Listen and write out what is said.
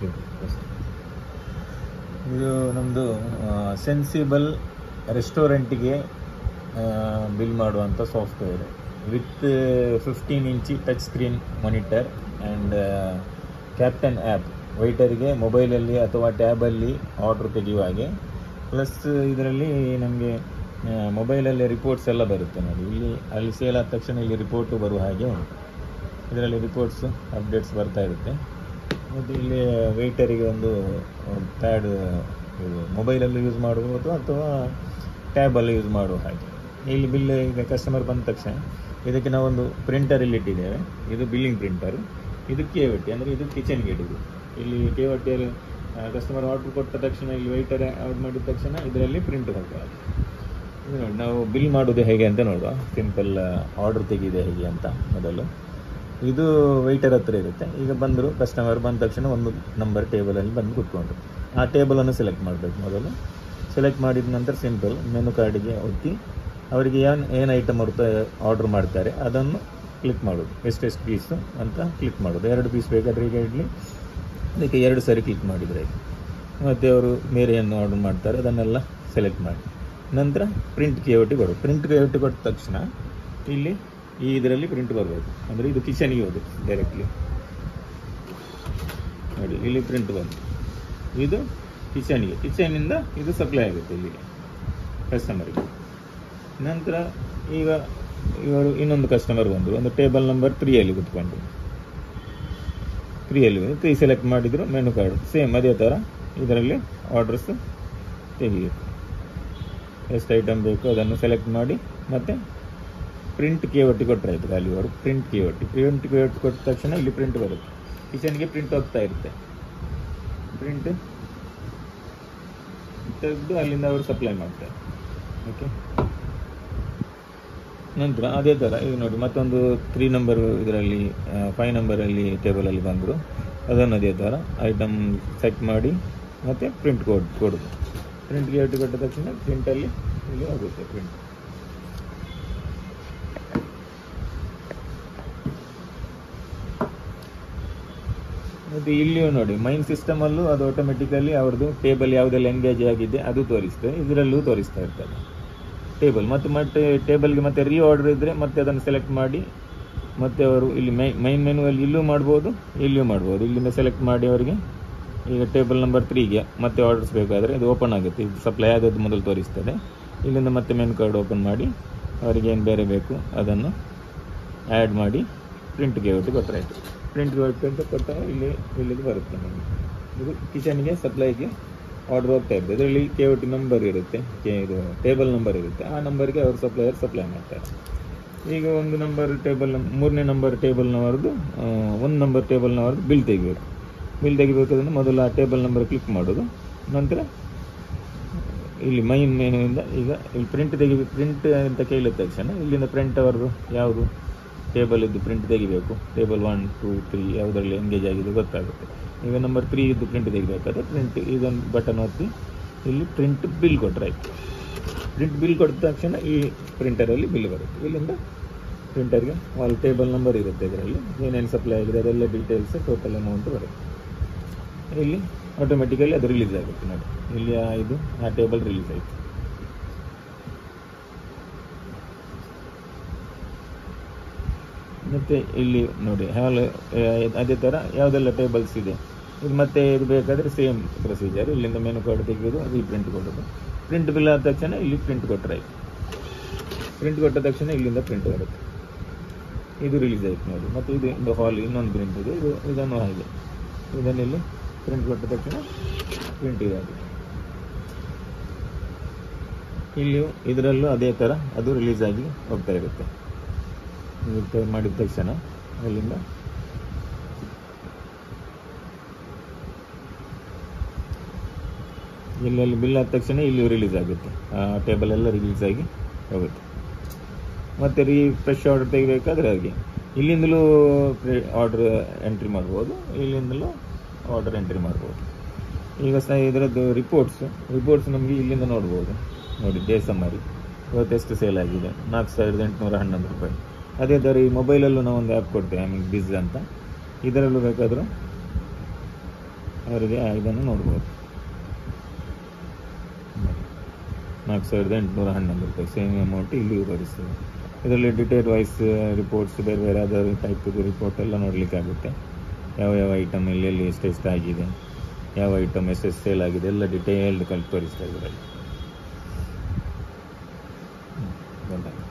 ಇದು ನಮ್ಮದು ಸೆನ್ಸಿಬಲ್ ರೆಸ್ಟೋರೆಂಟಿಗೆ ಬಿಲ್ ಮಾಡುವಂಥ ಸಾಫ್ಟ್ವೇರ್ ವಿತ್ ಫಿಫ್ಟೀನ್ ಇಂಚಿ touch screen monitor and captain app ವೈಟರಿಗೆ ಮೊಬೈಲಲ್ಲಿ ಅಥವಾ ಟ್ಯಾಬಲ್ಲಿ ಆರ್ಡ್ರ್ ತೆಗೆಯುವ ಹಾಗೆ ಪ್ಲಸ್ ಇದರಲ್ಲಿ ನಮಗೆ ಮೊಬೈಲಲ್ಲಿ ರಿಪೋರ್ಟ್ಸ್ ಎಲ್ಲ ಬರುತ್ತೆ ನೋಡಿ ಇಲ್ಲಿ ಅಲ್ಲಿ ಸೇಲ್ ಆದ ತಕ್ಷಣ ಇಲ್ಲಿ ರಿಪೋರ್ಟು ಬರುವ ಹಾಗೆ ಉಂಟು ಇದರಲ್ಲಿ ರಿಪೋರ್ಟ್ಸ್ ಅಪ್ಡೇಟ್ಸ್ ಬರ್ತಾ ಇರುತ್ತೆ ಮತ್ತು ಇಲ್ಲಿ ವೆಯ್ಟರಿಗೆ ಒಂದು ಪ್ಯಾಡ್ ಇದು ಮೊಬೈಲಲ್ಲಿ ಯೂಸ್ ಮಾಡ್ಬೋದು ಅಥವಾ ಟ್ಯಾಬಲ್ಲಿ ಯೂಸ್ ಮಾಡುವ ಹಾಗೆ ಇಲ್ಲಿ ಬಿಲ್ ಈಗ ಕಸ್ಟಮರ್ ಬಂದ ತಕ್ಷಣ ಇದಕ್ಕೆ ನಾವೊಂದು ಪ್ರಿಂಟರ್ ಇಲ್ಲಿ ಇಟ್ಟಿದ್ದೇವೆ ಇದು ಬಿಲ್ಲಿಂಗ್ ಪ್ರಿಂಟರ್ ಇದು ಕೇವಟ್ಟಿ ಅಂದರೆ ಇದು ಕಿಚನ್ಗೆ ಇಡುದು ಇಲ್ಲಿ ಕೇವಟ್ಟಿಯಲ್ಲಿ ಕಸ್ಟಮರ್ ಆರ್ಡ್ರ್ ಕೊಟ್ಟ ತಕ್ಷಣ ಇಲ್ಲಿ ವೆಯ್ಟರ್ ಆರ್ಡ್ ಮಾಡಿದ ತಕ್ಷಣ ಇದರಲ್ಲಿ ಪ್ರಿಂಟ್ ಹೋಗ್ತದೆ ಇದು ನೋಡಿ ನಾವು ಬಿಲ್ ಮಾಡೋದು ಹೇಗೆ ಅಂತ ನೋಡುವ ಸಿಂಪಲ್ ಆರ್ಡರ್ ತೆಗಿದೆ ಹೇಗೆ ಅಂತ ಮೊದಲು ಇದು ವೆಯ್ಟರ್ ಹತ್ರ ಇರುತ್ತೆ ಈಗ ಬಂದರು ಕಸ್ಟಮರ್ ಬಂದ ತಕ್ಷಣ ಒಂದು ನಂಬರ್ ಟೇಬಲಲ್ಲಿ ಬಂದು ಕೂತ್ಕೊಂಡ್ರು ಆ ಟೇಬಲನ್ನು ಸೆಲೆಕ್ಟ್ ಮಾಡಬೇಕು ಮೊದಲು ಸೆಲೆಕ್ಟ್ ಮಾಡಿದ ನಂತರ ಸಿಂಪಲ್ ಮೆನು ಕಾರ್ಡಿಗೆ ಒತ್ತಿ ಅವರಿಗೆ ಏನು ಏನು ಐಟಮ್ ಅವ್ರು ಆರ್ಡ್ರ್ ಮಾಡ್ತಾರೆ ಅದನ್ನು ಕ್ಲಿಕ್ ಮಾಡೋದು ಎಷ್ಟೆಷ್ಟು ಪೀಸು ಅಂತ ಕ್ಲಿಕ್ ಮಾಡೋದು ಎರಡು ಪೀಸ್ ಬೇಕಾದ್ರೆ ಈಗ ಇಡಲಿ ಅದಕ್ಕೆ ಎರಡು ಸರಿ ಕ್ಲಿಕ್ ಮಾಡಿದರೆ ಆಯ್ತು ಮತ್ತು ಅವರು ಮೇರೆಯನ್ನು ಆರ್ಡರ್ ಮಾಡ್ತಾರೆ ಅದನ್ನೆಲ್ಲ ಸೆಲೆಕ್ಟ್ ಮಾಡಿ ನಂತರ ಪ್ರಿಂಟ್ ಕೆ ಕೊಡು ಪ್ರಿಂಟ್ ಕೆ ಕೊಟ್ಟ ತಕ್ಷಣ ಇಲ್ಲಿ ಈ ಇದರಲ್ಲಿ ಪ್ರಿಂಟ್ ಬರಬೇಕು ಅಂದರೆ ಇದು ಕಿಚನ್ಗೆ ಹೋದು ಡೈರೆಕ್ಟ್ಲಿ ನೋಡಿ ಇಲ್ಲಿ ಪ್ರಿಂಟ್ ಬಂತು ಇದು ಕಿಚನ್ಗೆ ಕಿಚನಿಂದ ಇದು ಸಪ್ಲೈ ಆಗುತ್ತೆ ಇಲ್ಲಿಗೆ ಕಸ್ಟಮರ್ಗೆ ನಂತರ ಈಗ ಇವರು ಇನ್ನೊಂದು ಕಸ್ಟಮರ್ ಬಂದರು ಒಂದು ಟೇಬಲ್ ನಂಬರ್ ತ್ರೀಯಲ್ಲಿ ಕುತ್ಕೊಂಡು ತ್ರೀಯಲ್ಲಿ ಬಂದು ತ್ರೀ ಸೆಲೆಕ್ಟ್ ಮಾಡಿದ್ರು ಮೆನು ಕಾರ್ಡ್ ಸೇಮ್ ಅದೇ ಥರ ಇದರಲ್ಲಿ ಆರ್ಡರ್ಸ್ ತೆಗಿಬೇಕು ಎಷ್ಟು ಐಟಮ್ ಬೇಕು ಅದನ್ನು ಸೆಲೆಕ್ಟ್ ಮಾಡಿ ಮತ್ತು ಪ್ರಿಂಟ್ ಕೆ ಒಟ್ಟಿ ಕೊಟ್ಟರೆ ಆಯಿತು ಖಾಲಿ ಅವರು ಪ್ರಿಂಟ್ ಕೆ ಒಟ್ಟಿ ಪ್ರಿಂಟ್ ಕೆ ಒಟ್ಟಿ ಕೊಟ್ಟ ತಕ್ಷಣ ಇಲ್ಲಿ ಪ್ರಿಂಟ್ ಬರುತ್ತೆ ಕಿಚನ್ಗೆ ಪ್ರಿಂಟ್ ಹೋಗ್ತಾ ಇರುತ್ತೆ ಪ್ರಿಂಟ್ ತೆಗೆದು ಅಲ್ಲಿಂದ ಅವರು ಸಪ್ಲೈ ಮಾಡ್ತಾರೆ ಓಕೆ ನಂತರ ಅದೇ ಥರ ಈಗ ನೋಡಿ ಮತ್ತೊಂದು ತ್ರೀ ನಂಬರ್ ಇದರಲ್ಲಿ ಫೈವ್ ನಂಬರಲ್ಲಿ ಟೇಬಲಲ್ಲಿ ಬಂದರು ಅದನ್ನು ಅದೇ ಥರ ಐಟಮ್ ಸೆಟ್ ಮಾಡಿ ಮತ್ತು ಪ್ರಿಂಟ್ ಕೊಡ್ ಕೊಡೋದು ಪ್ರಿಂಟ್ಗೆ ಒಟ್ಟು ಕೊಟ್ಟ ತಕ್ಷಣ ಪ್ರಿಂಟಲ್ಲಿ ಇಲ್ಲಿ ಹೋಗುತ್ತೆ ಪ್ರಿಂಟ್ ಮತ್ತು ಇಲ್ಲಿಯೂ ನೋಡಿ ಮೈನ್ ಸಿಸ್ಟಮಲ್ಲೂ ಅದು ಆಟೋಮೆಟಿಕಲಿ ಅವ್ರದ್ದು ಟೇಬಲ್ ಯಾವುದೆಲ್ಲ ಎಂಗೇಜ್ ಆಗಿದೆ ಅದು ತೋರಿಸ್ತದೆ ಇದರಲ್ಲೂ ತೋರಿಸ್ತಾ ಇರ್ತದೆ ಟೇಬಲ್ ಮತ್ತು ಮತ್ತೆ ಟೇಬಲ್ಗೆ ಮತ್ತೆ ರೀ ಆರ್ಡರ್ ಇದ್ದರೆ ಮತ್ತೆ ಅದನ್ನು ಸೆಲೆಕ್ಟ್ ಮಾಡಿ ಮತ್ತೆ ಅವರು ಇಲ್ಲಿ ಮೈ ಮೈನ್ ಮೆನುವಲ್ಲಿ ಇಲ್ಲೂ ಮಾಡ್ಬೋದು ಇಲ್ಲಿಯೂ ಮಾಡ್ಬೋದು ಇಲ್ಲಿಂದ ಸೆಲೆಕ್ಟ್ ಮಾಡಿ ಅವರಿಗೆ ಈಗ ಟೇಬಲ್ ನಂಬರ್ ತ್ರೀಗೆ ಮತ್ತೆ ಆರ್ಡರ್ಸ್ ಬೇಕಾದರೆ ಇದು ಓಪನ್ ಆಗುತ್ತೆ ಇದು ಸಪ್ಲೈ ಆದದ್ದು ಮೊದಲು ತೋರಿಸ್ತದೆ ಇಲ್ಲಿಂದ ಮತ್ತೆ ಮೆನು ಕಾರ್ಡ್ ಓಪನ್ ಮಾಡಿ ಅವರಿಗೆ ಏನು ಬೇರೆ ಬೇಕು ಅದನ್ನು ಆ್ಯಡ್ ಮಾಡಿ ಪ್ರಿಂಟ್ಗೆ ಒಟ್ಟು ಕೊಟ್ಟರೆ ಆಯಿತು ಪ್ರಿಂಟ್ಗೆ ಒಟ್ಟು ಅಂತ ಕೊಟ್ಟಾಗ ಇಲ್ಲಿ ಇಲ್ಲಿಗೆ ಬರುತ್ತೆ ನಮಗೆ ಇದು ಕಿಚನ್ಗೆ ಸಪ್ಲೈಗೆ ಆರ್ಡರ್ ಹೋಗ್ತಾ ಇರ್ತದೆ ಇದರಲ್ಲಿ ಕೆ ಒ ಟಿ ನಂಬರ್ ಇರುತ್ತೆ ಕೆ ಇದು ಟೇಬಲ್ ನಂಬರ್ ಇರುತ್ತೆ ಆ ನಂಬರ್ಗೆ ಅವರು ಸಪ್ಲೈಯರ್ ಸಪ್ಲೈ ಮಾಡ್ತಾರೆ ಈಗ ಒಂದು ನಂಬರ್ ಟೇಬಲ್ ಮೂರನೇ ನಂಬರ್ ಟೇಬಲ್ನವರದ್ದು ಒಂದು ನಂಬರ್ ಟೇಬಲ್ನವರದ್ದು ಬಿಲ್ ತೆಗಿಬೇಕು ಬಿಲ್ ತೆಗಿಬೇಕಾದ್ರೆ ಮೊದಲು ಆ ಟೇಬಲ್ ನಂಬರ್ ಕ್ಲಿಕ್ ಮಾಡೋದು ನಂತರ ಇಲ್ಲಿ ಮೈನ್ ಮೆನುವಿಂದ ಈಗ ಇಲ್ಲಿ ಪ್ರಿಂಟ್ ತೆಗಿಬೇಕು ಪ್ರಿಂಟ್ ಅಂತ ಕೇಳಿದ ತಕ್ಷಣ ಇಲ್ಲಿಂದ ಪ್ರಿಂಟ್ ಅವ್ರದ್ದು ಯಾವುದು ಟೇಬಲ್ ಇದ್ದು ಪ್ರಿಂಟ್ ತೆಗಿಬೇಕು ಟೇಬಲ್ ಒನ್ ಟೂ ತ್ರೀ ಯಾವುದರಲ್ಲಿ ಎಂಗೇಜ್ ಆಗಿದೆ ಗೊತ್ತಾಗುತ್ತೆ ಈಗ ನಂಬರ್ ತ್ರೀ ಇದ್ದು ಪ್ರಿಂಟ್ ತೆಗಿಬೇಕಾದ್ರೆ ಪ್ರಿಂಟ್ ಇದೊಂದು ಬಟನ್ ಒತ್ತಿ ಇಲ್ಲಿ ಪ್ರಿಂಟ್ ಬಿಲ್ ಕೊಟ್ಟರೆ ಆಯ್ತು ಪ್ರಿಂಟ್ ಬಿಲ್ ಕೊಟ್ಟ ತಕ್ಷಣ ಈ ಪ್ರಿಂಟರಲ್ಲಿ ಬಿಲ್ ಬರುತ್ತೆ ಇಲ್ಲಿಂದ ಪ್ರಿಂಟರ್ಗೆ ಆಲ್ ಟೇಬಲ್ ನಂಬರ್ ಇರುತ್ತೆ ಇದರಲ್ಲಿ ಏನೇನು ಸಪ್ಲೈ ಆಗಿದೆ ಅದೆಲ್ಲ ಡೀಟೇಲ್ಸ್ ಟೋಟಲ್ ಅಮೌಂಟ್ ಬರುತ್ತೆ ಇಲ್ಲಿ ಆಟೋಮೆಟಿಕಲಿ ಅದು ರಿಲೀಸ್ ಆಗುತ್ತೆ ನೋಡಿ ಇಲ್ಲಿ ಆ ಇದು ಆ ಟೇಬಲ್ ರಿಲೀಸ್ ಆಯಿತು ಮತ್ತು ಇಲ್ಲಿ ನೋಡಿ ಹಾಲ್ ಅದೇ ಥರ ಯಾವುದೆಲ್ಲ ಟೇಬಲ್ಸ್ ಇದೆ ಇದು ಮತ್ತೆ ಇದು ಬೇಕಾದರೆ ಸೇಮ್ ಪ್ರೊಸೀಜರ್ ಇಲ್ಲಿಂದ ಮೆನು ಕಾರ್ಡ್ ತೆಗೆಯೋದು ಅದು ಪ್ರಿಂಟ್ ಕೊಡೋದು ಪ್ರಿಂಟ್ ಬಿಲ್ ಆದ ತಕ್ಷಣ ಇಲ್ಲಿ ಪ್ರಿಂಟ್ ಕೊಟ್ಟರೆ ಆಯಿತು ಪ್ರಿಂಟ್ ಕೊಟ್ಟ ತಕ್ಷಣ ಇಲ್ಲಿಂದ ಪ್ರಿಂಟ್ ಬರುತ್ತೆ ಇದು ರಿಲೀಸ್ ಆಯಿತು ನೋಡಿ ಮತ್ತು ಇದು ಒಂದು ಹಾಲ್ ಇನ್ನೊಂದು ಪ್ರಿಂಟ್ ಇದೆ ಇದು ಇದನ್ನು ಹಾಗೆ ಇದನ್ನಿಲ್ಲಿ ಪ್ರಿಂಟ್ ಕೊಟ್ಟ ತಕ್ಷಣ ಪ್ರಿಂಟ್ ಇದಾಗಿದೆ ಇಲ್ಲಿಯೂ ಇದರಲ್ಲೂ ಅದೇ ಥರ ಅದು ರಿಲೀಸ್ ಆಗಿ ಹೋಗ್ತಾ ಇರುತ್ತೆ ಇದು ಮಾಡಿದ ತಕ್ಷಣ ಅಲ್ಲಿಂದ ಇಲ್ಲೆಲ್ಲಿ ಬಿಲ್ ಆದ ತಕ್ಷಣ ಇಲ್ಲಿ ರಿಲೀಸ್ ಆಗುತ್ತೆ ಆ ಟೇಬಲ್ ಎಲ್ಲ ರಿಲೀಸ್ ಆಗಿ ಹೋಗುತ್ತೆ ಮತ್ತು ರೀ ಫ್ರೆಶ್ ಆರ್ಡರ್ ತೆಗಿಬೇಕಾದ್ರೆ ಹಾಗೆ ಇಲ್ಲಿಂದಲೂ ಆರ್ಡರ್ ಎಂಟ್ರಿ ಮಾಡ್ಬೋದು ಇಲ್ಲಿಂದಲೂ ಆರ್ಡರ್ ಎಂಟ್ರಿ ಮಾಡ್ಬೋದು ಈಗ ಸಹ ಇದರದ್ದು ರಿಪೋರ್ಟ್ಸ್ ರಿಪೋರ್ಟ್ಸ್ ನಮಗೆ ಇಲ್ಲಿಂದ ನೋಡ್ಬೋದು ನೋಡಿ ಡೇ ಸಮ್ಮರಿ ಇವತ್ತೆಷ್ಟು ಸೇಲ್ ಆಗಿದೆ ನಾಲ್ಕು ಸಾವಿರದ ಎಂಟುನೂರ ಹನ್ನೊಂದು ರೂಪಾಯಿ ಅದೇ ಥರ ಈ ಮೊಬೈಲಲ್ಲೂ ನಾವು ಒಂದು ಆ್ಯಪ್ ಕೊಡ್ತೇವೆ ಆಮೇಲೆ ಬಿಸ್ ಅಂತ ಇದರಲ್ಲೂ ಬೇಕಾದರೂ ಅವರಿಗೆ ಇದನ್ನು ನೋಡ್ಬೋದು ನಾಲ್ಕು ಸಾವಿರದ ಎಂಟುನೂರ ಹನ್ನೊಂದು ರೂಪಾಯಿ ಸೇಮ್ ಅಮೌಂಟ್ ಇಲ್ಲಿಯೂ ತೋರಿಸ್ತದೆ ಇದರಲ್ಲಿ ಡಿಟೇಲ್ ವೈಸ್ ರಿಪೋರ್ಟ್ಸ್ ಬೇರೆ ಬೇರೆ ಅದರ್ ಟೈಪ್ದು ರಿಪೋರ್ಟ್ ಎಲ್ಲ ನೋಡಲಿಕ್ಕೆ ಆಗುತ್ತೆ ಯಾವ ಯಾವ ಐಟಮ್ ಎಲ್ಲೆಲ್ಲಿ ಎಷ್ಟೆಷ್ಟು ಆಗಿದೆ ಯಾವ ಐಟಮ್ ಎಷ್ಟೆಷ್ಟು ಸೇಲ್ ಆಗಿದೆ ಎಲ್ಲ ಡಿಟೇಲ್ಡ್ ಕಲ್ ತೋರಿಸ್ತಾ ಇದರಲ್ಲಿ ಹ್ಮ್. ಗೊತ್ತಾಯ್ತು